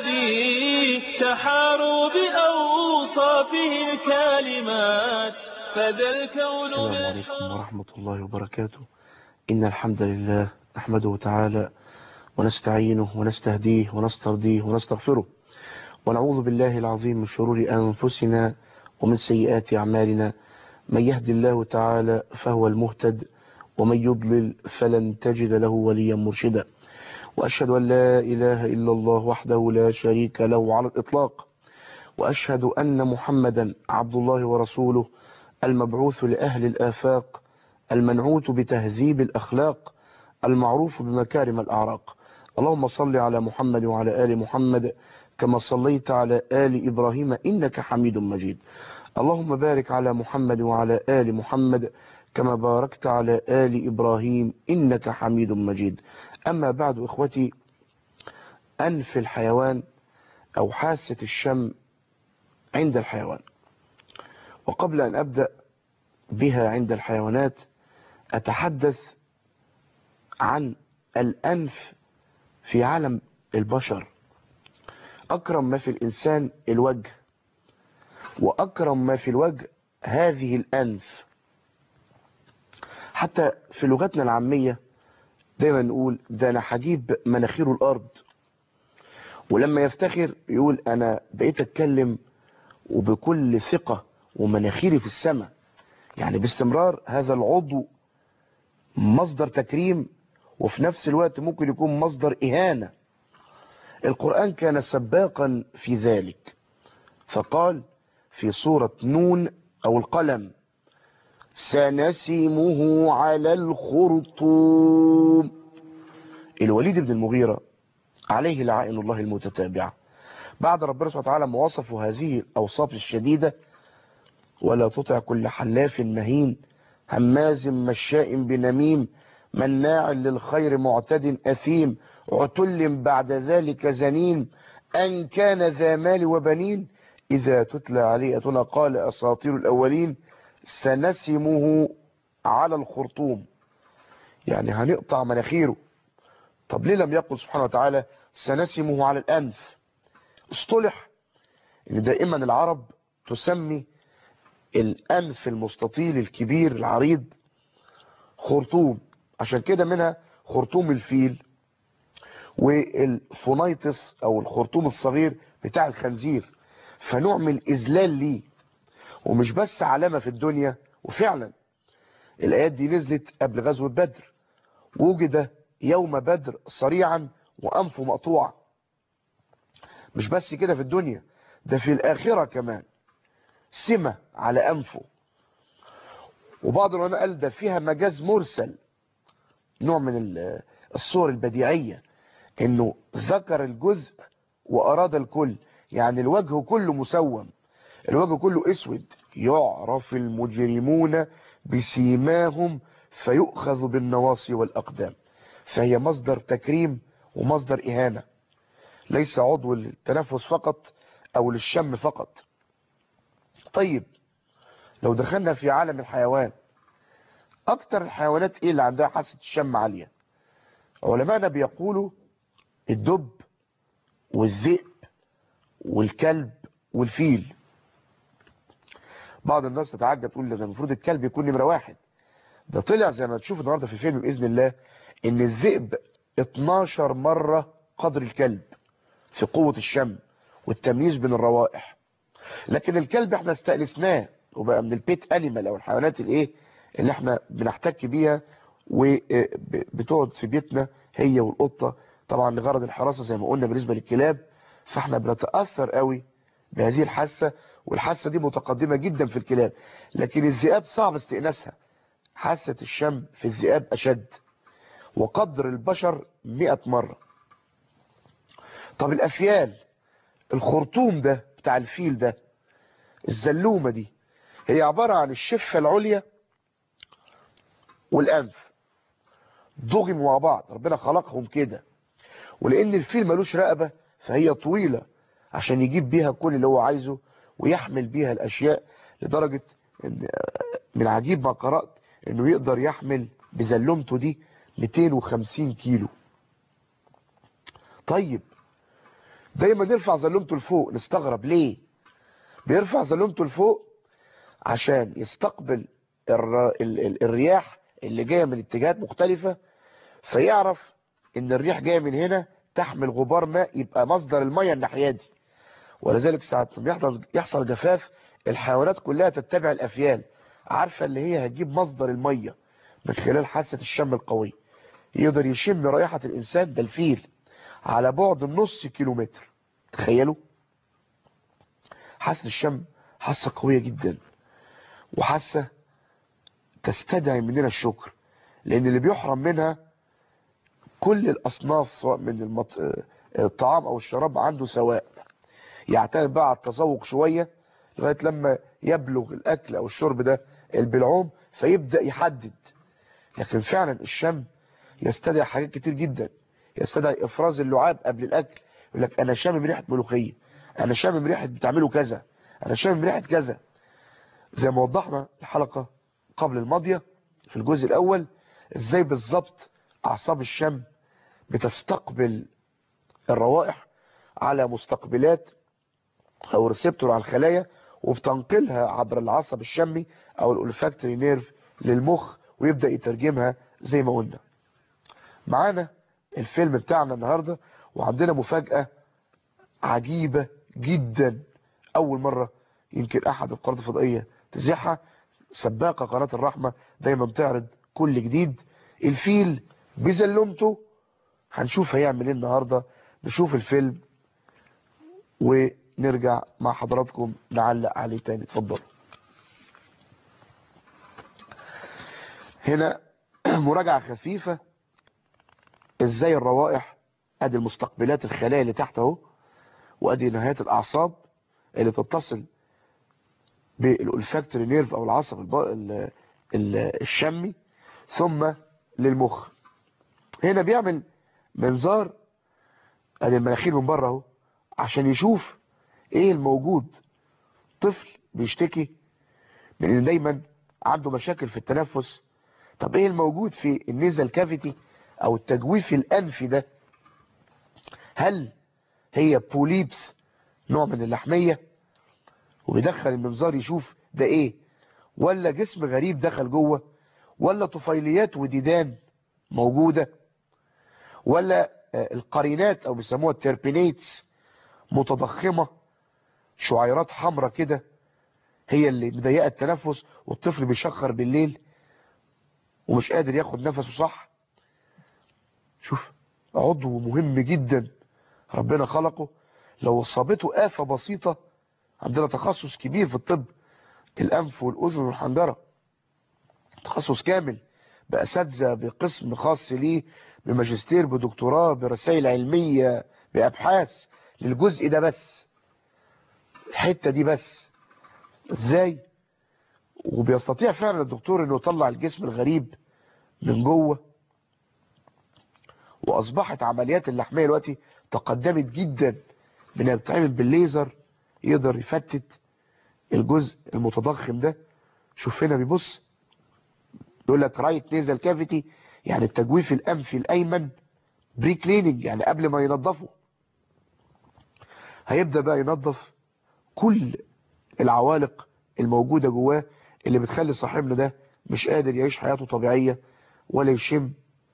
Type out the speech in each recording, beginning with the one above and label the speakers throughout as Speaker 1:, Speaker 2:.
Speaker 1: الهادي تحاروا بأوصافه الكالمات فذا الكون
Speaker 2: السلام عليكم ورحمة الله وبركاته إن الحمد لله نحمده تعالى ونستعينه ونستهديه ونسترضيه ونستغفره ونعوذ بالله العظيم من شرور أنفسنا ومن سيئات أعمالنا من يهدي الله تعالى فهو المهتد ومن يضلل فلن تجد له وليا مرشدا وأشهد أن لا إله إلا الله وحده لا شريك له على الإطلاق وأشهد أن محمدا عبد الله ورسوله المبعوث لأهل الآفاق المنعوت بتهذيب الأخلاق المعروف بمكارم الأعراق اللهم صل على محمد وعلى آل محمد كما صليت على آل إبراهيم إنك حميد مجيد اللهم بارك على محمد وعلى آل محمد كما باركت على آل إبراهيم إنك حميد مجيد أما بعد إخوتي أنف الحيوان أو حاسة الشم عند الحيوان وقبل أن أبدأ بها عند الحيوانات أتحدث عن الأنف في عالم البشر أكرم ما في الإنسان الوجه وأكرم ما في الوجه هذه الأنف حتى في لغتنا العامية دايما نقول ده أنا هجيب مناخير الأرض ولما يفتخر يقول أنا بقيت أتكلم وبكل ثقة ومناخيري في السماء يعني باستمرار هذا العضو مصدر تكريم وفي نفس الوقت ممكن يكون مصدر إهانة القرآن كان سباقا في ذلك فقال في سورة نون أو القلم سنسمه على الخرطوم الوليد بن المغيرة عليه لعائن الله المتتابعة بعد ربنا سبحانه وتعالى ما وصفوا هذه الأوصاف الشديدة ولا تطع كل حلاف مهين هماز مشاء بنميم مناع للخير معتد أثيم عتل بعد ذلك زنين أن كان ذا مال وبنين إذا تتلى عليه أتنا قال أساطير الأولين سنسمه على الخرطوم يعني هنقطع مناخيره طب ليه لم يقل سبحانه وتعالى سنسمه على الأنف اصطلح ان دائما العرب تسمي الأنف المستطيل الكبير العريض خرطوم عشان كده منها خرطوم الفيل والفونيتس او الخرطوم الصغير بتاع الخنزير فنوع من الإذلال ليه ومش بس علامة في الدنيا وفعلا الآيات دي نزلت قبل غزوة بدر وجد يوم بدر صريعا وأنفه مقطوع مش بس كده في الدنيا ده في الآخرة كمان سمة على أنفه وبعض العلماء قال ده فيها مجاز مرسل نوع من الصور البديعية انه ذكر الجزء واراد الكل يعني الوجه كله مسوم الوجه كله اسود يعرف المجرمون بسيماهم فيؤخذ بالنواصي والاقدام فهي مصدر تكريم ومصدر اهانة ليس عضو للتنفس فقط او للشم فقط طيب لو دخلنا في عالم الحيوان اكتر الحيوانات ايه اللي عندها حاسة الشم عالية علماءنا بيقولوا الدب والذئب والكلب والفيل بعض الناس تتعجب تقول ده المفروض الكلب يكون نمرة واحد ده طلع زي ما تشوف النهاردة في الفيلم بإذن الله ان الذئب 12 مرة قدر الكلب في قوة الشم والتمييز بين الروائح لكن الكلب احنا استأنسناه وبقى من البيت انيمال او الحيوانات الايه اللي احنا بنحتك بيها وبتقعد في بيتنا هي والقطة طبعا لغرض الحراسة زي ما قلنا بالنسبة للكلاب فاحنا بنتأثر قوي بهذه الحاسة والحاسة دي متقدمة جدا في الكلاب لكن الذئاب صعب استئناسها حاسة الشم في الذئاب أشد وقدر البشر 100 مرة طب الأفيال الخرطوم ده بتاع الفيل ده الزلومة دي هي عبارة عن الشفة العليا والأنف ضغموا مع بعض ربنا خلقهم كده ولأن الفيل ملوش رقبة فهي طويلة عشان يجيب بيها كل اللي هو عايزه ويحمل بيها الأشياء لدرجة إن من عجيب ما قرأت انه يقدر يحمل بزلمته دي 250 كيلو طيب دايما يرفع زلمته لفوق نستغرب ليه بيرفع زلمته لفوق عشان يستقبل الر... ال... ال... الرياح اللي جايه من اتجاهات مختلفه فيعرف ان الريح جايه من هنا تحمل غبار ماء يبقى مصدر الميه الناحيه دي ولذلك ساعه ما يحصل يحصل جفاف الحيوانات كلها تتبع الافيال عارفه اللي هي هتجيب مصدر الميه من خلال حاسه الشم القوي يقدر يشم رائحه الانسان ده الفيل على بعد نص كيلومتر تخيلوا حاسه الشم حاسه قويه جدا وحاسه تستدعي مننا الشكر لان اللي بيحرم منها كل الاصناف سواء من المط... الطعام او الشراب عنده سواء يعتمد بقى على التذوق شويه لغايه لما يبلغ الاكل او الشرب ده البلعوم فيبدا يحدد لكن فعلا الشم يستدعي حاجات كتير جدا يستدعي افراز اللعاب قبل الاكل يقول لك انا شامم ريحه ملوخيه انا شامم ريحه بتعملوا كذا انا شامم ريحه كذا زي ما وضحنا الحلقه قبل الماضيه في الجزء الاول ازاي بالظبط اعصاب الشم بتستقبل الروائح على مستقبلات او ريسبتور على الخلايا وبتنقلها عبر العصب الشمي او الاولفاكتوري نيرف للمخ ويبدا يترجمها زي ما قلنا معانا الفيلم بتاعنا النهارده وعندنا مفاجاه عجيبه جدا اول مره يمكن احد القنوات الفضائيه تذيعها سباقه قناه الرحمه دايما بتعرض كل جديد الفيل بزلمته هنشوف هيعمل ايه النهارده نشوف الفيلم ونرجع مع حضراتكم نعلق عليه تاني اتفضل هنا مراجعة خفيفة ازاي الروائح ادي المستقبلات الخلايا اللي تحت اهو وادي نهايات الاعصاب اللي تتصل بالولفاكتوري نيرف او العصب الب... ال... ال... الشمي ثم للمخ هنا بيعمل منظار ادي المناخير من بره اهو عشان يشوف ايه الموجود طفل بيشتكي من ان دايما عنده مشاكل في التنفس طب ايه الموجود في النيزل كافيتي او التجويف الانفي ده هل هي بوليبس نوع من اللحمية وبيدخل المنظار يشوف ده ايه ولا جسم غريب دخل جوه ولا طفيليات وديدان موجودة ولا القرينات او بيسموها التربينيتس متضخمة شعيرات حمراء كده هي اللي مضيقه التنفس والطفل بيشخر بالليل ومش قادر ياخد نفسه صح شوف عضو مهم جدا ربنا خلقه لو اصابته آفة بسيطة عندنا تخصص كبير في الطب الأنف والأذن والحنجرة تخصص كامل بأساتذة بقسم خاص ليه بماجستير بدكتوراه برسائل علمية بأبحاث للجزء ده بس الحتة دي بس ازاي وبيستطيع فعلا الدكتور انه يطلع الجسم الغريب من جوه واصبحت عمليات اللحميه دلوقتي تقدمت جدا من بتتعمل بالليزر يقدر يفتت الجزء المتضخم ده شوف هنا بيبص يقول لك رايت نيزل كافيتي يعني التجويف الانفي الايمن بري كليننج يعني قبل ما ينظفه هيبدا بقى ينظف كل العوالق الموجوده جواه اللي بتخلي صاحبنا ده مش قادر يعيش حياته طبيعيه ولا يشم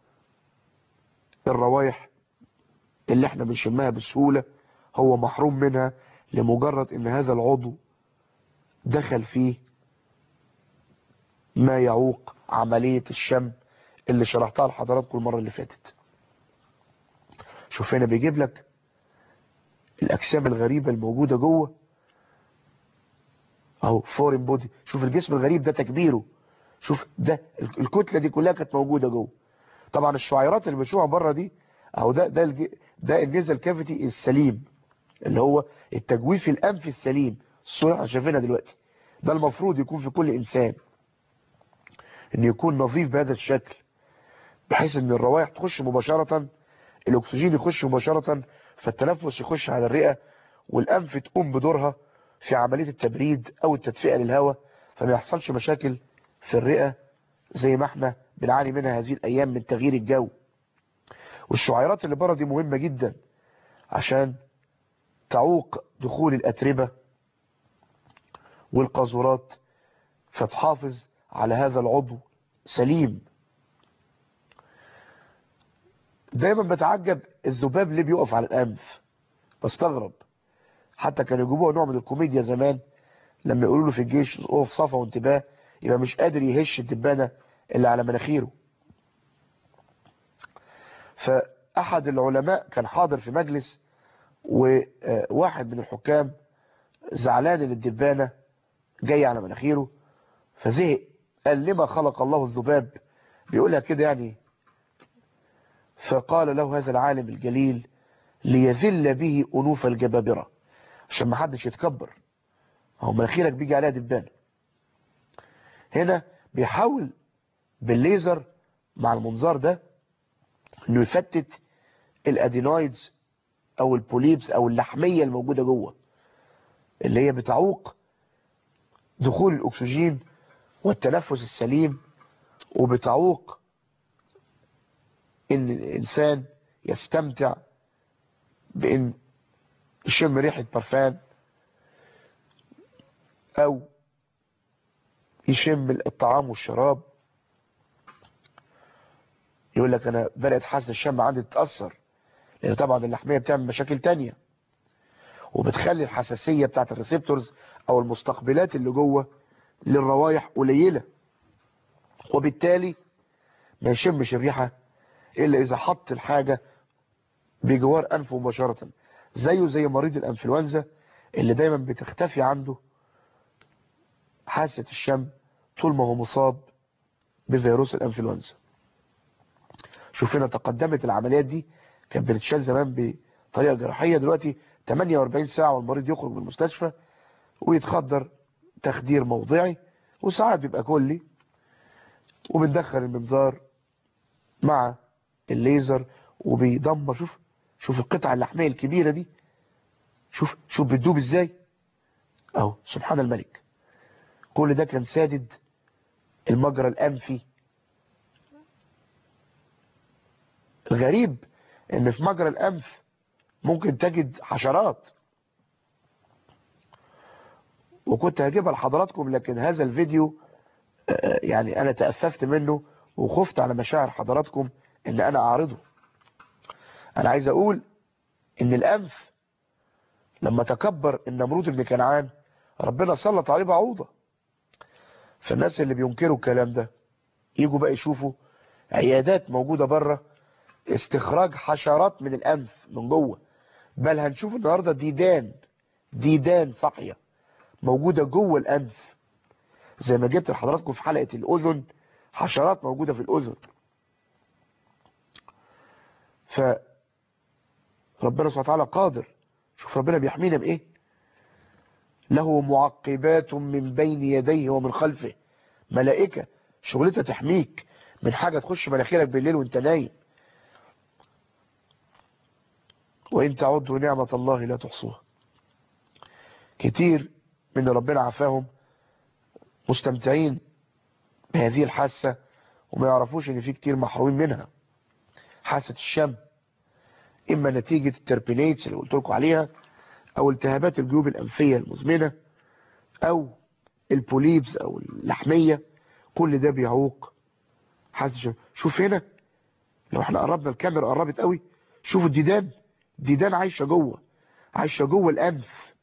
Speaker 2: الروايح اللي احنا بنشمها بسهولة هو محروم منها لمجرد ان هذا العضو دخل فيه ما يعوق عملية الشم اللي شرحتها لحضراتكم المرة اللي فاتت شوف هنا بيجيب لك الاجسام الغريبة الموجودة جوه اهو فورين بودي شوف الجسم الغريب ده تكبيره شوف ده الكتلة دي كلها كانت موجودة جوه طبعا الشعيرات اللي بنشوفها بره دي اهو ده ده الج... ده النيزل كافيتي السليم اللي هو التجويف الانفي السليم الصوره احنا شايفينها دلوقتي ده المفروض يكون في كل انسان ان يكون نظيف بهذا الشكل بحيث ان الروائح تخش مباشره الاكسجين يخش مباشره فالتنفس يخش على الرئه والانف تقوم بدورها في عمليه التبريد او التدفئه للهواء فما يحصلش مشاكل في الرئه زي ما احنا بنعاني منها هذه الايام من تغيير الجو والشعيرات اللي بره دي مهمة جدا عشان تعوق دخول الأتربة والقاذورات فتحافظ على هذا العضو سليم دايما بتعجب الذباب ليه بيقف على الأنف بستغرب حتى كانوا يجيبوها نوع من الكوميديا زمان لما يقولوا له في الجيش اقف صفا وانتباه يبقى مش قادر يهش الدبانة اللي على مناخيره فأحد العلماء كان حاضر في مجلس وواحد من الحكام زعلان ان الدبانة جاية على مناخيره فزهق قال لما خلق الله الذباب بيقولها كده يعني فقال له هذا العالم الجليل ليذل به أنوف الجبابرة عشان ما حدش يتكبر هو مناخيرك بيجي عليها دبانة هنا بيحاول بالليزر مع المنظار ده انه يفتت الادينويدز او البوليبس او اللحمية الموجودة جوه اللي هي بتعوق دخول الاكسجين والتنفس السليم وبتعوق ان الانسان يستمتع بان يشم ريحة برفان او يشم الطعام والشراب يقول لك انا بدأت حاسة الشم عندي تتأثر لان طبعا اللحمية بتعمل مشاكل تانية وبتخلي الحساسية بتاعت الريسبتورز او المستقبلات اللي جوه للروايح قليلة وبالتالي ما يشمش الريحة الا اذا حط الحاجة بجوار انفه مباشرة زيه زي مريض الانفلونزا اللي دايما بتختفي عنده حاسة الشم طول ما هو مصاب بفيروس الانفلونزا شوف هنا تقدمت العمليات دي كانت بتتشال زمان بطريقة جراحية دلوقتي 48 ساعة والمريض يخرج من المستشفى ويتخدر تخدير موضعي وساعات بيبقى كلي وبندخل المنظار مع الليزر وبيدمر شوف شوف القطعة اللحمية الكبيرة دي شوف شوف بتدوب ازاي اهو سبحان الملك كل ده كان سادد المجرى الانفي الغريب ان في مجرى الانف ممكن تجد حشرات وكنت هجيبها لحضراتكم لكن هذا الفيديو يعني انا تأففت منه وخفت على مشاعر حضراتكم ان انا اعرضه انا عايز اقول ان الانف لما تكبر النمرود بن كنعان ربنا سلط عليه بعوضة فالناس اللي بينكروا الكلام ده يجوا بقى يشوفوا عيادات موجودة بره استخراج حشرات من الانف من جوه بل هنشوف النهاردة ديدان ديدان صحية موجودة جوه الانف زي ما جبت لحضراتكم في حلقة الاذن حشرات موجودة في الاذن ف ربنا سبحانه وتعالى قادر شوف ربنا بيحمينا بايه له معقبات من بين يديه ومن خلفه ملائكة شغلتها تحميك من حاجة تخش مناخيرك بالليل وانت نايم وإن تعدوا نعمة الله لا تحصوها كتير من ربنا عفاهم مستمتعين بهذه الحاسة وما يعرفوش ان في كتير محرومين منها حاسة الشم اما نتيجة التربينيتس اللي قلت لكم عليها او التهابات الجيوب الانفية المزمنة او البوليبس او اللحمية كل ده بيعوق حاسة الشم شوف هنا لو احنا قربنا الكاميرا قربت قوي شوفوا الديدان ديدان عايشة جوه عايشة جوه الانف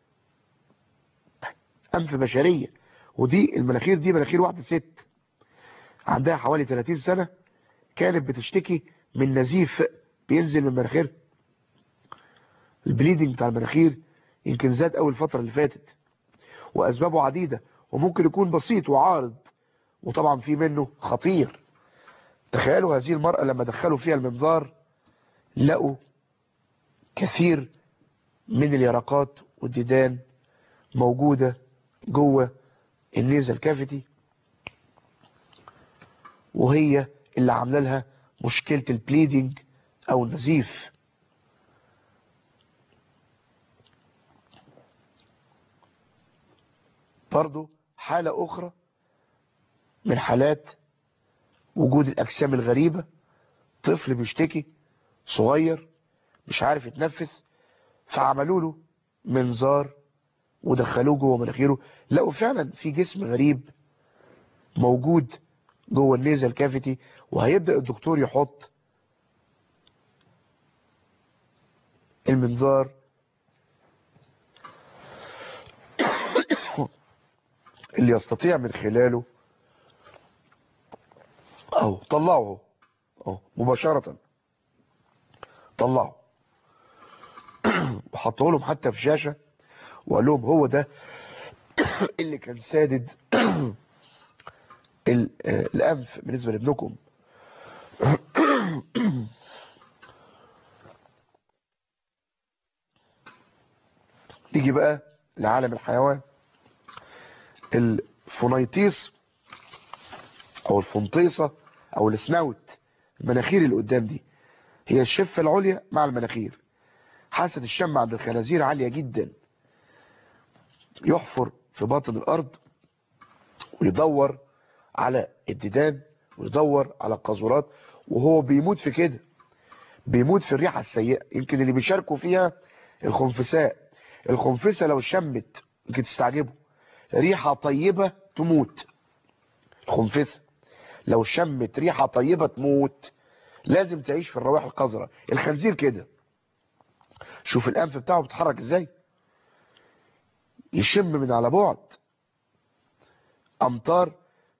Speaker 2: انف بشرية ودي المناخير دي مناخير واحدة ست عندها حوالي 30 سنة كانت بتشتكي من نزيف بينزل من مناخير البليدنج بتاع المناخير يمكن زاد اول الفترة اللي فاتت واسبابه عديدة وممكن يكون بسيط وعارض وطبعا في منه خطير تخيلوا هذه المرأة لما دخلوا فيها المنظار لقوا كثير من اليرقات والديدان موجودة جوه النيزل كافيتي وهي اللي عامله لها مشكلة البليدنج او النزيف برضو حالة اخرى من حالات وجود الاجسام الغريبة طفل بيشتكي صغير مش عارف يتنفس فعملوا له منظار ودخلوه جوه مناخيره لقوا فعلا في جسم غريب موجود جوه النيزل كافيتي وهيبدأ الدكتور يحط المنظار اللي يستطيع من خلاله او طلعه اهو مباشرة طلعه وحطوا لهم حتى في شاشة وقال لهم هو ده اللي كان سادد الانف بالنسبة لابنكم نيجي بقى لعالم الحيوان الفونيتيس او الفنطيسة او السناوت المناخير اللي قدام دي هي الشفة العليا مع المناخير حاسة الشم عند الخنازير عالية جدا يحفر في باطن الارض ويدور على الديدان ويدور على القاذورات وهو بيموت في كده بيموت في الريحة السيئة يمكن اللي بيشاركوا فيها الخنفساء الخنفسة لو شمت يمكن تستعجبوا ريحة طيبة تموت الخنفسة لو شمت ريحة طيبة تموت لازم تعيش في الروائح القذرة الخنزير كده شوف الانف بتاعه بيتحرك ازاي يشم من على بعد امطار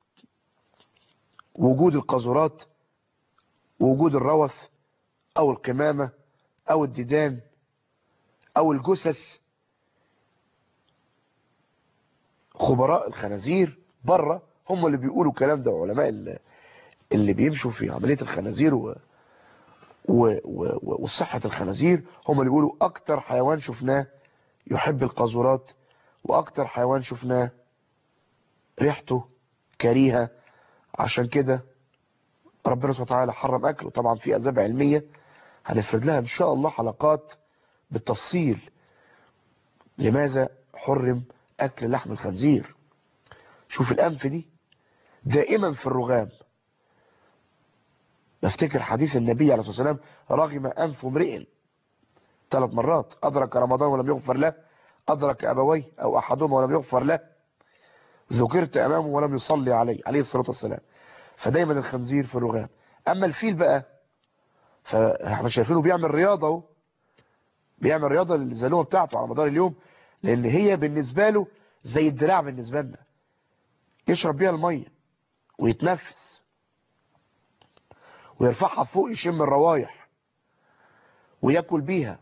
Speaker 2: وجود القاذورات وجود الروث او القمامة او الديدان او الجثث خبراء الخنازير بره هم اللي بيقولوا الكلام ده علماء اللي بيمشوا في عملية الخنازير و... و... و... وصحة الخنازير هم اللي بيقولوا اكتر حيوان شفناه يحب القاذورات واكتر حيوان شفناه ريحته كريهة عشان كده ربنا سبحانه وتعالى حرم اكله طبعا في اسباب علمية هنفرد لها ان شاء الله حلقات بالتفصيل لماذا حرم اكل لحم الخنزير شوف الانف دي دائما في الرغام بفتكر حديث النبي عليه الصلاة والسلام رغم انف امرئ ثلاث مرات ادرك رمضان ولم يغفر له ادرك ابويه او احدهما ولم يغفر له ذكرت امامه ولم يصلي عليه عليه الصلاة والسلام فدايما الخنزير في الرغام اما الفيل بقى فاحنا شايفينه بيعمل رياضة اهو بيعمل رياضة للزلومة بتاعته على مدار اليوم لان هي بالنسبة له زي الدراع بالنسبة لنا يشرب بيها المية ويتنفس ويرفعها فوق يشم الروايح وياكل بيها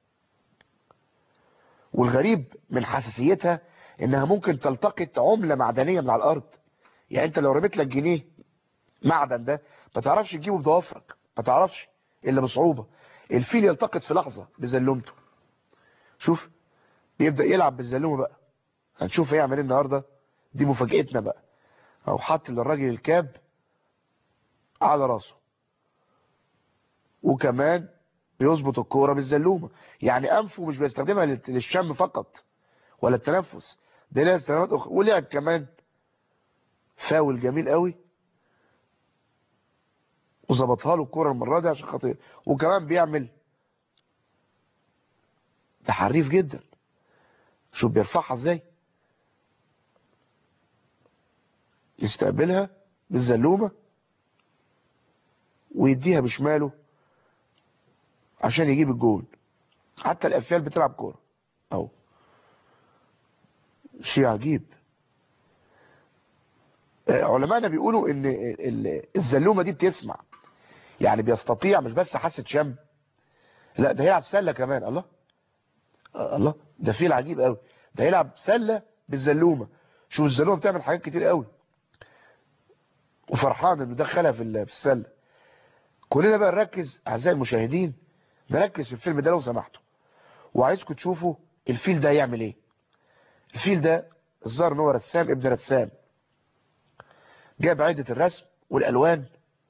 Speaker 2: والغريب من حساسيتها انها ممكن تلتقط عملة معدنية من على الارض يعني انت لو رميت لك جنيه معدن ده ما تعرفش تجيبه بضوافرك ما تعرفش الا بصعوبة الفيل يلتقط في لحظة بزلومته شوف بيبدأ يلعب بالزلومة بقى هنشوف هيعمل ايه النهاردة دي مفاجأتنا بقى او حط للراجل الكاب على راسه وكمان بيظبط الكورة بالزلومة يعني انفه مش بيستخدمها للشم فقط ولا التنفس ده لها استخدامات اخرى ولعب كمان فاول جميل قوي وظبطها له الكوره المره دي عشان خاطر وكمان بيعمل ده حريف جدا شوف بيرفعها ازاي يستقبلها بالزلومه ويديها بشماله عشان يجيب الجول حتى الافيال بتلعب كوره اهو شيء عجيب علماءنا بيقولوا ان الزلومه دي بتسمع يعني بيستطيع مش بس حاسه شم لا ده هيلعب سله كمان الله الله ده فيل عجيب قوي ده هيلعب سله بالزلومه شوف الزلومه بتعمل حاجات كتير قوي وفرحان انه دخلها في السله كلنا بقى نركز اعزائي المشاهدين نركز في الفيلم ده لو سمحتوا وعايزكم تشوفوا الفيل ده هيعمل ايه الفيل ده الظاهر ان هو رسام ابن رسام جاب عدة الرسم والالوان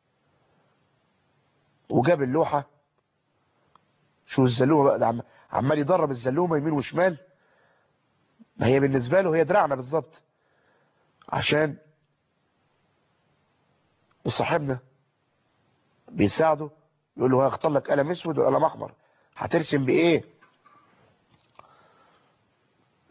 Speaker 2: وجاب اللوحة شو الزلومة بقى ده عمال يدرب الزلومة يمين وشمال ما هي بالنسبة له هي دراعنا بالظبط عشان وصاحبنا بيساعده يقول له هختار لك قلم اسود وقلم احمر هترسم بايه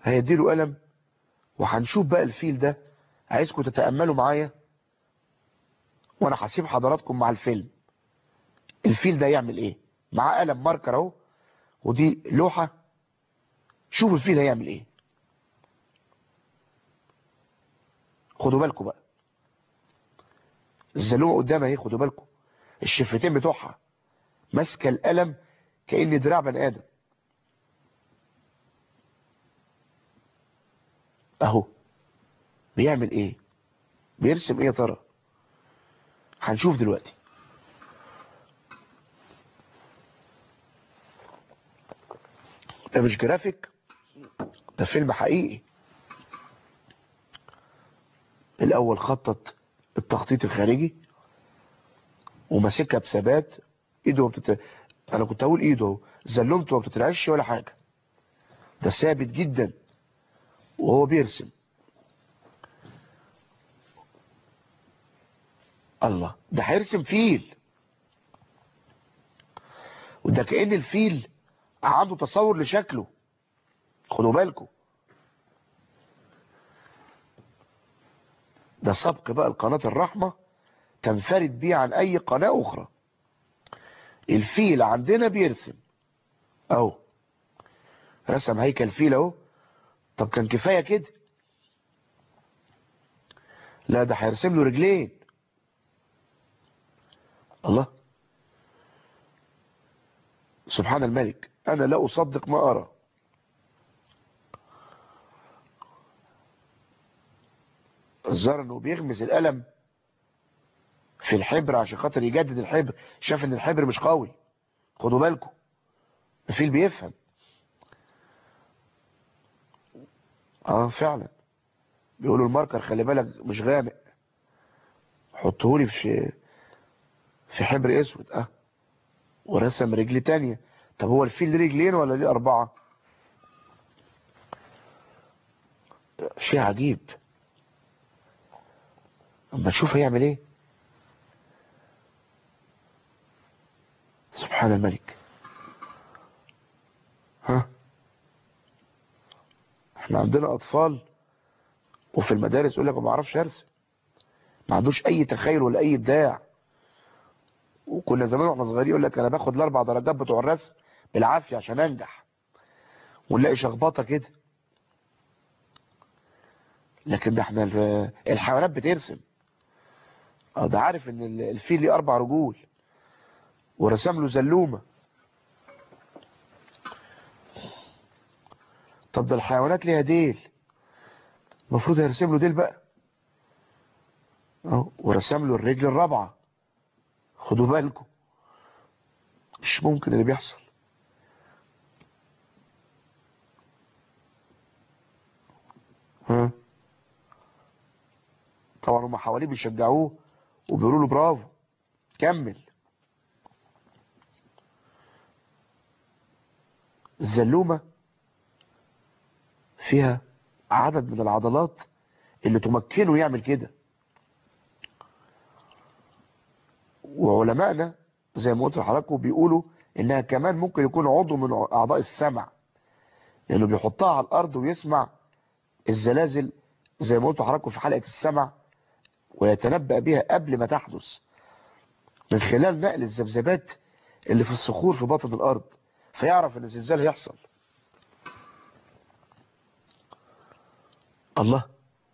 Speaker 2: هيديله قلم وهنشوف بقى الفيل ده عايزكم تتأملوا معايا وانا هسيب حضراتكم مع الفيلم الفيل ده يعمل ايه معاه قلم ماركر اهو ودي لوحة شوفوا الفيل هيعمل ايه خدوا بالكم بقى الزلومه قدامها اهي خدوا بالكم الشفتين بتوعها ماسكه القلم كأن دراع بني ادم اهو بيعمل ايه بيرسم ايه يا ترى هنشوف دلوقتي ده مش جرافيك ده فيلم حقيقي الاول خطط التخطيط الخارجي وماسكها بثبات ايده بتت... انا كنت اقول ايده اهو زلمته ما بتترعش ولا حاجه ده ثابت جدا وهو بيرسم الله ده هيرسم فيل وده كأن الفيل عنده تصور لشكله خدوا بالكم ده سبق بقى القناة الرحمة تنفرد بيه عن اي قناة اخرى الفيل عندنا بيرسم اهو رسم هيكل فيل اهو طب كان كفاية كده لا ده هيرسم له رجلين الله سبحان الملك انا لا اصدق ما ارى الظاهر انه بيغمز القلم في الحبر عشان خاطر يجدد الحبر شاف ان الحبر مش قوي خدوا بالكم الفيل بيفهم اه فعلا بيقولوا الماركر خلي بالك مش غامق حطهولي في في حبر اسود اه ورسم رجل تانية طب هو الفيل ليه رجلين ولا ليه اربعة شيء عجيب اما نشوف هيعمل ايه سبحان الملك ها احنا عندنا اطفال وفي المدارس يقول لك ما بعرفش ارسم ما عندوش اي تخيل ولا اي ابداع وكنا زمان واحنا صغيرين يقول لك انا باخد الاربع درجات بتوع الرسم بالعافيه عشان انجح ونلاقي شخبطه كده لكن ده احنا الحيوانات بترسم اه ده عارف ان الفيل ليه اربع رجول ورسم له زلومه طب ده الحيوانات ليها ديل المفروض هيرسم له ديل بقى اهو ورسم له الرجل الرابعه خدوا بالكم مش ممكن اللي بيحصل ها طبعا هم حواليه بيشجعوه وبيقولوا له برافو كمل الزلومة فيها عدد من العضلات اللي تمكنه يعمل كده وعلمائنا زي ما قلت لحضراتكم بيقولوا انها كمان ممكن يكون عضو من اعضاء السمع لانه بيحطها على الارض ويسمع الزلازل زي ما قلت لحضراتكم في حلقة السمع ويتنبأ بها قبل ما تحدث من خلال نقل الذبذبات اللي في الصخور في باطن الارض فيعرف ان الزلزال هيحصل الله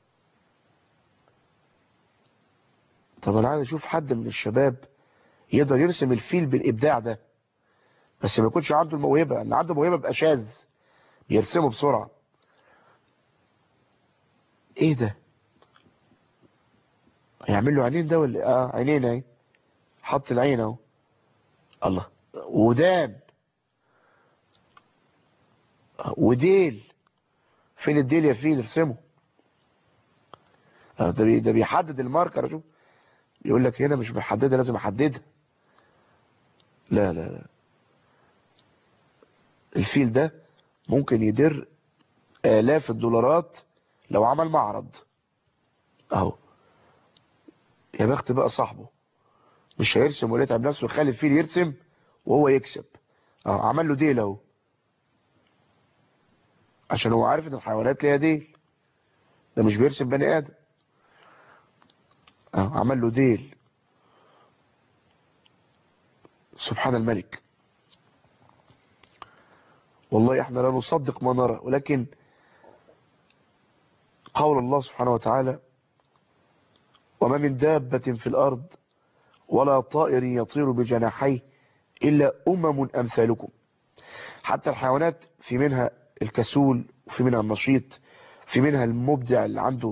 Speaker 2: طب انا عايز اشوف حد من الشباب يقدر يرسم الفيل بالابداع ده بس ما يكونش عنده الموهبه ان عنده موهبه بقى شاذ بيرسمه بسرعه ايه ده هيعمل له عينين ده ولا اه عينين اهي حط العين اهو الله ودان وديل فين الديل يا فيل ارسمه ده ده بيحدد الماركر شوف يقول لك هنا مش محددها لازم احددها لا لا لا الفيل ده ممكن يدر آلاف الدولارات لو عمل معرض اهو يا بخت بقى صاحبه مش هيرسم ولا يتعب نفسه يخلي الفيل يرسم وهو يكسب اه عمل له ديل اهو عشان هو عارف ان الحيوانات ليها ديل ده مش بيرسم بني ادم اه عمل له ديل سبحان الملك والله احنا لا نصدق ما نرى ولكن قول الله سبحانه وتعالى وما من دابة في الأرض ولا طائر يطير بجناحيه إلا أمم أمثالكم حتى الحيوانات في منها الكسول وفي منها النشيط في منها المبدع اللي عنده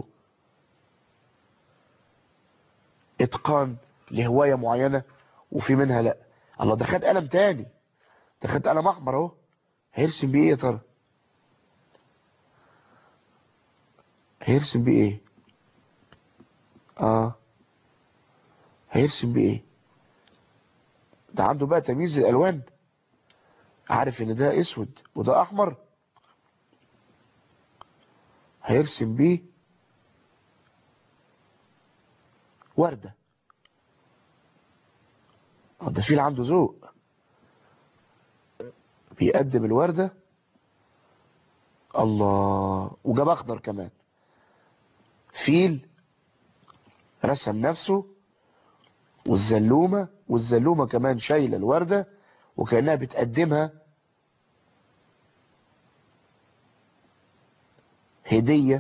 Speaker 2: اتقان لهواية معينة وفي منها لا الله ده خد قلم تاني ده خد قلم احمر اهو هيرسم بيه ايه يا ترى هيرسم بيه ايه اه هيرسم بيه ايه ده عنده بقى تمييز الالوان عارف ان ده اسود وده احمر هيرسم بيه وردة اه ده فيل عنده ذوق بيقدم الوردة الله وجاب اخضر كمان فيل رسم نفسه والزلومة والزلومة كمان شايلة الوردة وكأنها بتقدمها هدية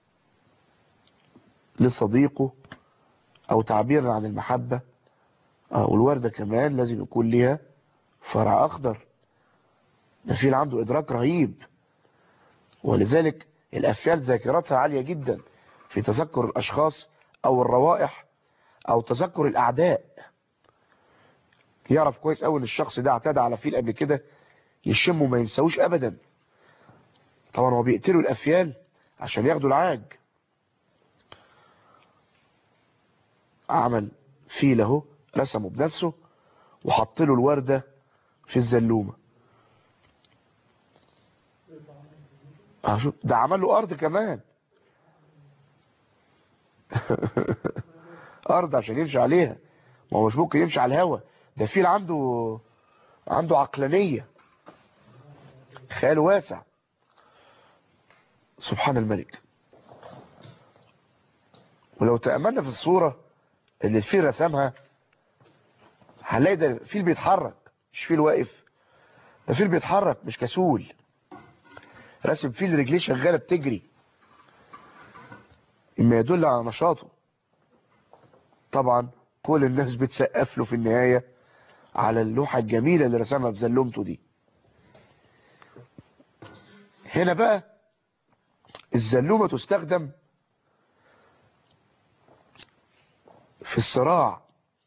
Speaker 2: لصديقه او تعبيرا عن المحبة والوردة كمان لازم يكون ليها فرع اخضر ده فيل عنده ادراك رهيب ولذلك الافيال ذاكرتها عالية جدا في تذكر الاشخاص او الروائح او تذكر الاعداء يعرف كويس قوي ان الشخص ده اعتدى على فيل قبل كده يشمه ما ينساوش ابدا طبعا هو بيقتلوا الافيال عشان ياخدوا العاج عمل فيل اهو رسمه بنفسه وحط له الوردة في الزلومة ده عمل له ارض كمان ارض عشان يمشي عليها ما هو مش ممكن يمشي على الهوا ده فيل عنده عنده عقلانية خيال واسع سبحان الملك ولو تأملنا في الصورة اللي الفيل رسمها هنلاقي ده فيل بيتحرك مش فيل واقف ده فيل بيتحرك مش كسول رسم فيل رجليه شغالة بتجري إما يدل على نشاطه طبعا كل الناس بتسقف له في النهاية على اللوحة الجميلة اللي رسمها بزلمته دي هنا بقى الزلومة تستخدم في الصراع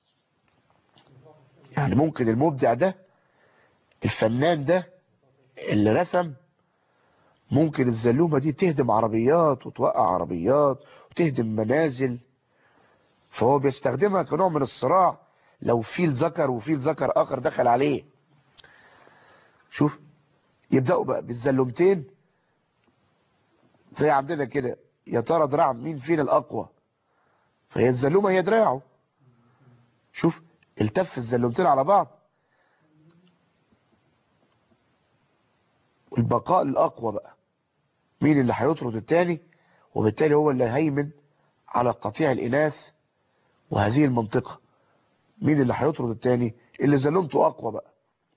Speaker 2: يعني ممكن المبدع ده الفنان ده اللي رسم ممكن الزلومة دي تهدم عربيات وتوقع عربيات وتهدم منازل فهو بيستخدمها كنوع من الصراع لو فيل ذكر وفيل ذكر اخر دخل عليه شوف يبدأوا بقى بالزلومتين زي عندنا كده يا ترى دراع مين فينا الاقوى فهي الزلومة هي دراعه شوف التف الزلومتين على بعض البقاء الاقوى بقى مين اللي هيطرد التاني وبالتالي هو اللي هيمن على قطيع الاناث وهذه المنطقة مين اللي هيطرد التاني اللي زلمته اقوى بقى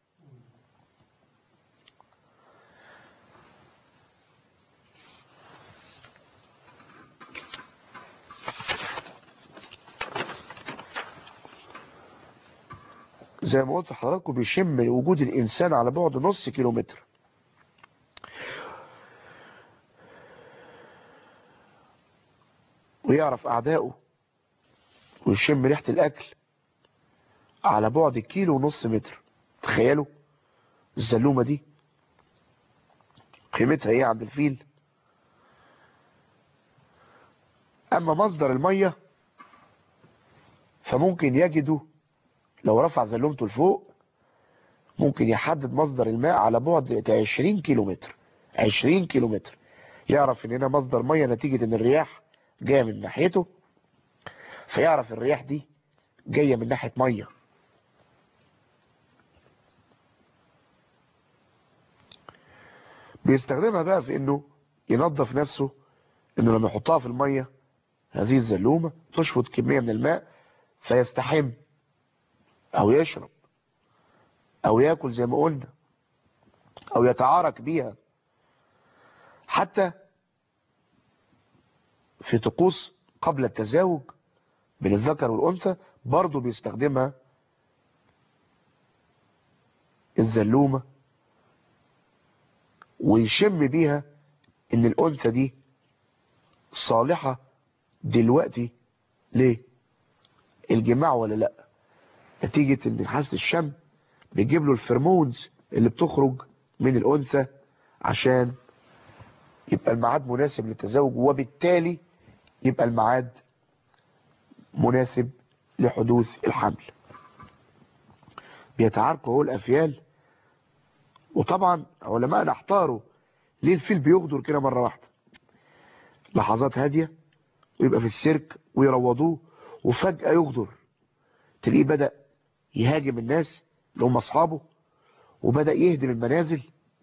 Speaker 2: زي ما قلت لحضراتكم بيشم وجود الانسان على بعد نص كيلومتر ويعرف اعدائه ويشم ريحة الاكل على بعد كيلو ونص متر تخيلوا الزلومة دي قيمتها ايه عند الفيل اما مصدر المية فممكن يجده لو رفع زلومته لفوق ممكن يحدد مصدر الماء على بعد 20 كيلو متر 20 كيلو متر يعرف ان هنا مصدر مية نتيجة ان الرياح جاية من ناحيته فيعرف الرياح دي جاية من ناحية مية بيستخدمها بقى في انه ينظف نفسه انه لما يحطها في المية هذه الزلومة تشفط كمية من الماء فيستحم او يشرب او ياكل زي ما قلنا او يتعارك بيها حتى في طقوس قبل التزاوج بين الذكر والأنثى برضه بيستخدمها الزلومة ويشم بيها ان الأنثى دي صالحة دلوقتي ليه الجماع ولا لا نتيجة ان حاسة الشم بيجيب له الفرمونز اللي بتخرج من الأنثى عشان يبقى الميعاد مناسب للتزاوج وبالتالي يبقى الميعاد مناسب لحدوث الحمل بيتعاركوا هو الأفيال وطبعا علماء احتاروا ليه الفيل بيغدر كده مرة واحدة لحظات هادية ويبقى في السيرك ويروضوه وفجأة يغدر تلاقيه بدأ يهاجم الناس اللي هم أصحابه وبدأ يهدم المنازل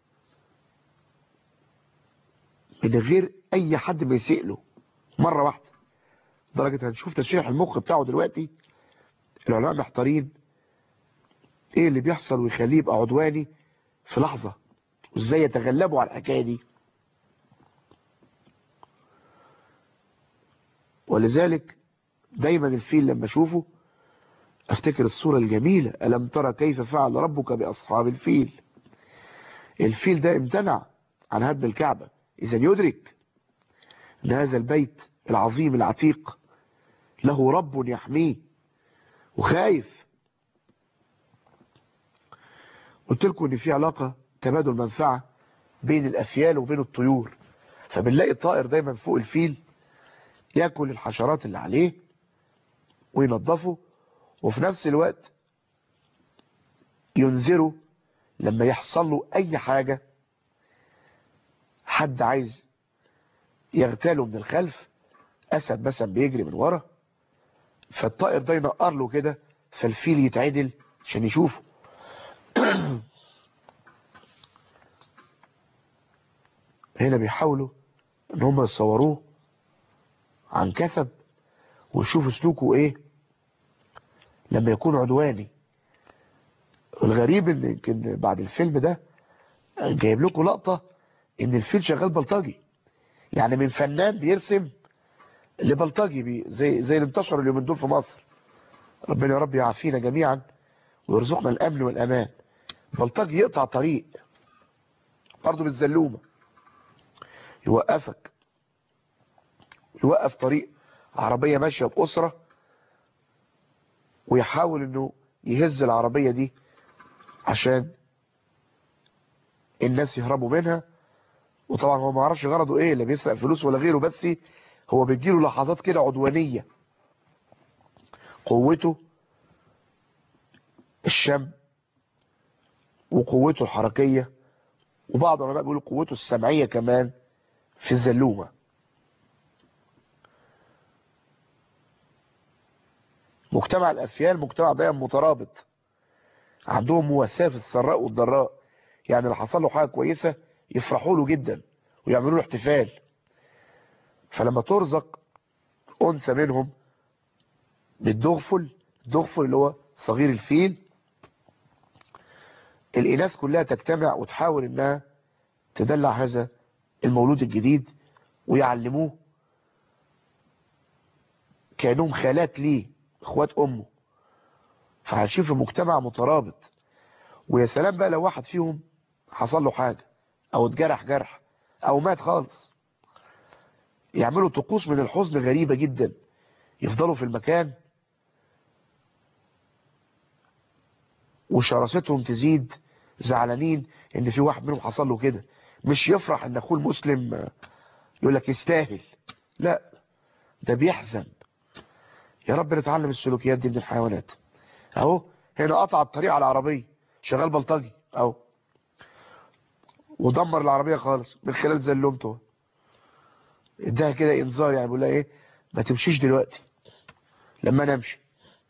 Speaker 2: من غير أي حد ما يسيء له مرة واحدة درجة هنشوف تشريح المخ بتاعه دلوقتي العلماء محتارين ايه اللي بيحصل ويخليه يبقى عدواني في لحظة وازاي يتغلبوا على الحكاية دي ولذلك دايما الفيل لما اشوفه افتكر الصورة الجميلة ألم ترى كيف فعل ربك بأصحاب الفيل الفيل ده امتنع عن هدم الكعبة إذا يدرك أن هذا البيت العظيم العتيق له رب يحميه وخايف قلت لكم ان في علاقة تبادل منفعة بين الافيال وبين الطيور فبنلاقي الطائر دايما فوق الفيل ياكل الحشرات اللي عليه وينظفه وفي نفس الوقت ينذره لما يحصل له اي حاجة حد عايز يغتاله من الخلف اسد مثلا بيجري من ورا فالطائر ده ينقر له كده فالفيل يتعدل عشان يشوفه هنا بيحاولوا ان هم يصوروه عن كسب ويشوفوا سلوكه ايه لما يكون عدواني الغريب ان يمكن بعد الفيلم ده جايب لكم لقطة ان الفيل شغال بلطجي يعني من فنان بيرسم لبلطجي بي زي زي اللي انتشر اليومين دول في مصر ربنا يا رب يعافينا جميعا ويرزقنا الامن والامان بلطجي يقطع طريق برضه بالزلومه يوقفك يوقف طريق عربية ماشية بأسرة ويحاول انه يهز العربية دي عشان الناس يهربوا منها وطبعا هو ما عرفش غرضه ايه لا بيسرق فلوس ولا غيره بس هو بيجيله لحظات كده عدوانية قوته الشم وقوته الحركية وبعض العلماء بيقولوا قوته السمعية كمان في الزلومة مجتمع الأفيال مجتمع دايما مترابط عندهم مواساة في السراء والضراء يعني لو حصل له حاجة كويسة يفرحوا له جدا ويعملوا له احتفال فلما ترزق أنثى منهم بالدغفل الدغفل اللي هو صغير الفيل الإناث كلها تجتمع وتحاول انها تدلع هذا المولود الجديد ويعلموه كأنهم خالات ليه اخوات امه فهنشوف المجتمع مترابط ويا سلام بقى لو واحد فيهم حصل له حاجة او اتجرح جرح او مات خالص يعملوا طقوس من الحزن غريبة جدا يفضلوا في المكان وشراستهم تزيد زعلانين ان في واحد منهم حصل له كده مش يفرح ان اخوه المسلم يقول لك يستاهل لا ده بيحزن يا رب نتعلم السلوكيات دي من الحيوانات اهو هنا قطع الطريق على العربية شغال بلطجي اهو ودمر العربية خالص من خلال زلومته اداها كده انذار يعني بيقول لها ايه ما تمشيش دلوقتي لما انا امشي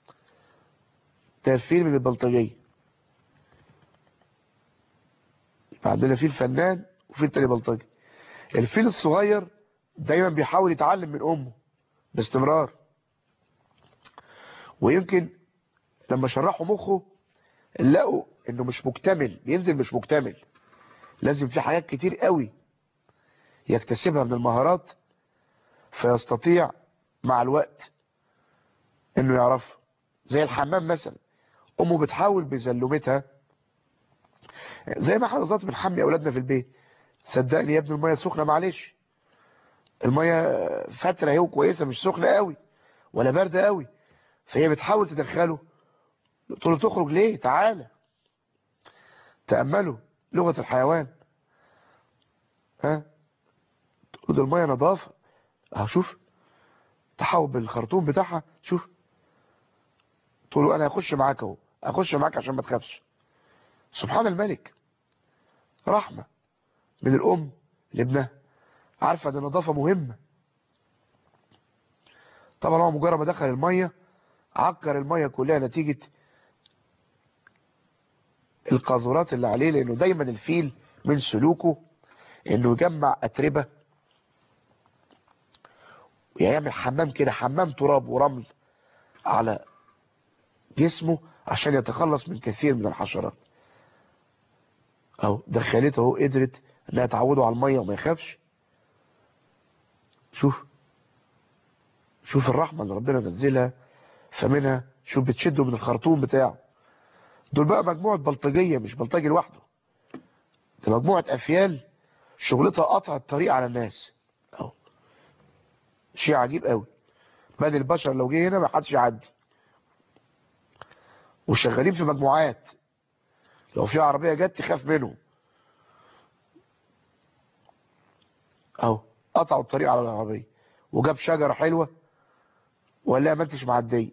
Speaker 2: ترفيل من البلطجية عندنا فيه الفنان وفيل تاني بلطجي الفيل الصغير دايما بيحاول يتعلم من امه باستمرار ويمكن لما شرحوا مخه لقوا انه مش مكتمل بينزل مش مكتمل لازم في حاجات كتير قوي يكتسبها من المهارات فيستطيع مع الوقت انه يعرف زي الحمام مثلا امه بتحاول بزلومتها زي ما احنا بالظبط بنحمي اولادنا في البيت صدقني يا ابني الميه سخنه معلش الميه فتره اهي كويسه مش سخنه قوي ولا بارده قوي فهي بتحاول تدخله تقول له تخرج ليه تعالى تأملوا لغة الحيوان ها تقول له المية نظافة اهو شوف تحاول بالخرطوم بتاعها شوف تقول له انا هخش معاك اهو اخش معاك عشان ما تخافش سبحان الملك رحمة من الام لابنها عارفة ان النظافة مهمة طبعا هو مجرد ما دخل المية عكر المية كلها نتيجة القاذورات اللي عليه لانه دايما الفيل من سلوكه انه يجمع اتربة ويعمل حمام كده حمام تراب ورمل على جسمه عشان يتخلص من كثير من الحشرات او دخلته اهو قدرت انها تعوده على المية وما يخافش شوف شوف الرحمة اللي ربنا نزلها فمنها شوف بتشده من الخرطوم بتاعه دول بقى مجموعة بلطجية مش بلطجي لوحده ده مجموعة أفيال شغلتها قطع الطريق على الناس أهو شيء عجيب قوي بدل البشر لو جه هنا ما حدش يعدي وشغالين في مجموعات لو في عربية جت تخاف منهم اهو قطعوا الطريق على العربية وجاب شجرة حلوة ولا ما انتش معدية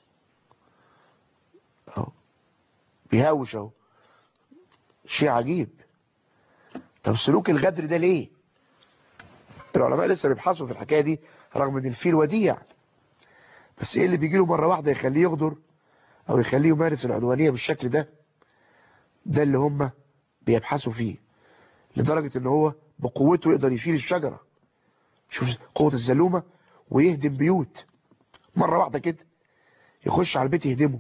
Speaker 2: اهو بيهوش اهو شيء عجيب طب سلوك الغدر ده ليه العلماء لسه بيبحثوا في الحكاية دي رغم ان الفيل وديع بس ايه اللي بيجي له مرة واحدة يخليه يغدر او يخليه يمارس العدوانية بالشكل ده ده اللي هم بيبحثوا فيه لدرجة ان هو بقوته يقدر يشيل الشجرة شوف قوة الزلومة ويهدم بيوت مرة واحدة كده يخش على البيت يهدمه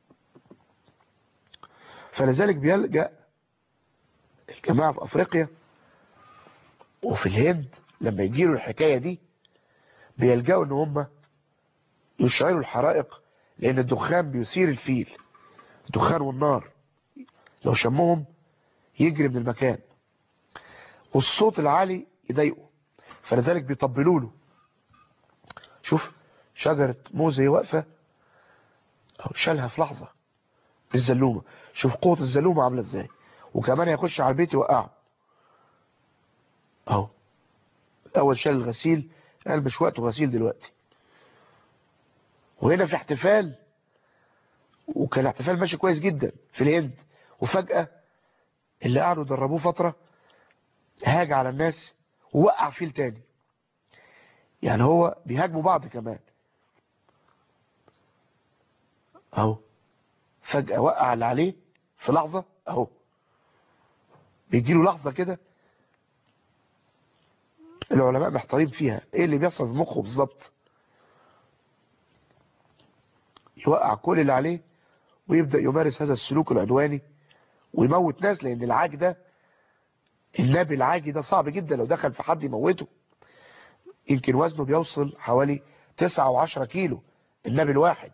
Speaker 2: فلذلك بيلجأ الجماعة في افريقيا وفي الهند لما يجيلوا الحكاية دي بيلجأوا ان هم يشعلوا الحرائق لان الدخان بيثير الفيل الدخان والنار لو شمهم يجري من المكان والصوت العالي يضايقه فلذلك بيطبلوا له شوف شجرة موزة واقفة أو شالها في لحظة بالزلومة شوف قوة الزلومة عاملة ازاي وكمان يخش على البيت يوقعه اهو اول شال الغسيل قال مش وقته غسيل دلوقتي وهنا في احتفال وكان الاحتفال ماشي كويس جدا في الهند وفجأة اللي قعدوا دربوه فترة هاج على الناس ووقع فيل تاني يعني هو بيهاجموا بعض كمان اهو فجأة وقع اللي عليه في لحظة اهو بيجيله لحظة كده العلماء محتارين فيها ايه اللي بيحصل في مخه بالظبط يوقع كل اللي عليه ويبدأ يمارس هذا السلوك العدواني ويموت ناس لان العاج ده النبي العاجي ده صعب جدا لو دخل في حد يموته يمكن وزنه بيوصل حوالي 9 و10 كيلو النبي الواحد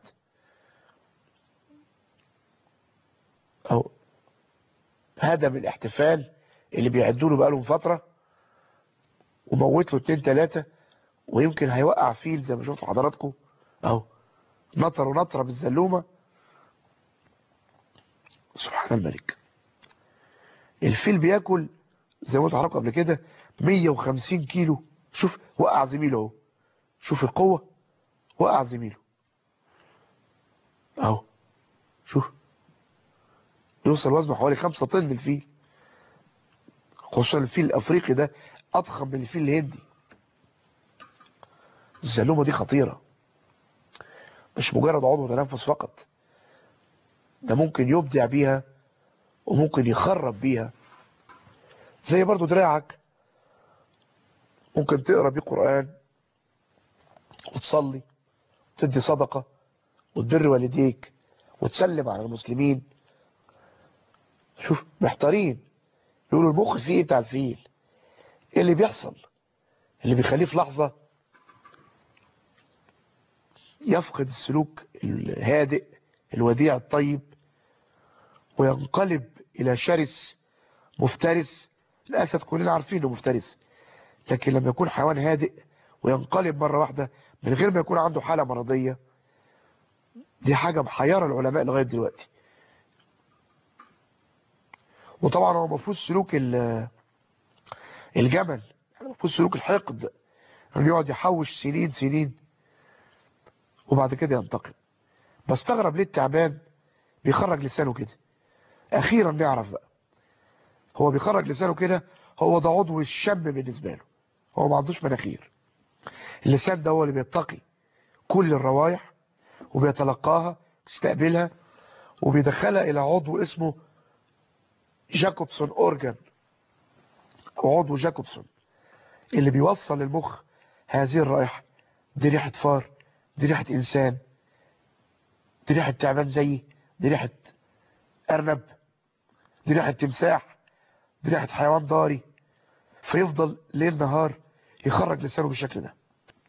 Speaker 2: او هدم الاحتفال اللي بيعدوا له بقالهم فترة وموت له اتنين تلاتة ويمكن هيوقع فيل زي ما شفتوا حضراتكم اهو نطر ونطرة بالزلومة سبحان الملك الفيل بياكل زي ما قلت لحضراتكم قبل كده 150 كيلو شوف وقع زميله اهو شوف القوة وقع زميله اهو شوف يوصل وزنه حوالي 5 طن الفيل خصوصا الفيل الافريقي ده اضخم من الفيل الهندي الزلومة دي خطيرة مش مجرد عضو تنفس فقط ده ممكن يبدع بيها وممكن يخرب بيها زي برضو دراعك ممكن تقرأ بيه قرآن وتصلي وتدي صدقة وتبر والديك وتسلم على المسلمين شوف محتارين يقولوا المخ فيه ايه تعفيل ايه اللي بيحصل اللي بيخليه في لحظة يفقد السلوك الهادئ الوديع الطيب وينقلب الى شرس مفترس الاسد كلنا عارفين انه مفترس لكن لما يكون حيوان هادئ وينقلب مرة واحدة من غير ما يكون عنده حالة مرضية دي حاجة محيرة العلماء لغاية دلوقتي وطبعا هو مفروض سلوك الجمل يعني مفروض سلوك الحقد انه يقعد يحوش سنين سنين وبعد كده ينتقم بستغرب ليه التعبان بيخرج لسانه كده اخيرا نعرف بقى هو بيخرج لسانه كده هو ده عضو الشم بالنسبة له هو ما عندوش مناخير اللسان ده هو اللي بيتقي كل الروائح وبيتلقاها بيستقبلها وبيدخلها الى عضو اسمه جاكوبسون اورجان او عضو جاكوبسون اللي بيوصل للمخ هذه الرائحة دي ريحة فار دي ريحة انسان دي ريحة تعبان زيي دي ريحة ارنب دي ريحة تمساح دي ريحة حيوان ضاري فيفضل ليل نهار يخرج لسانه بالشكل ده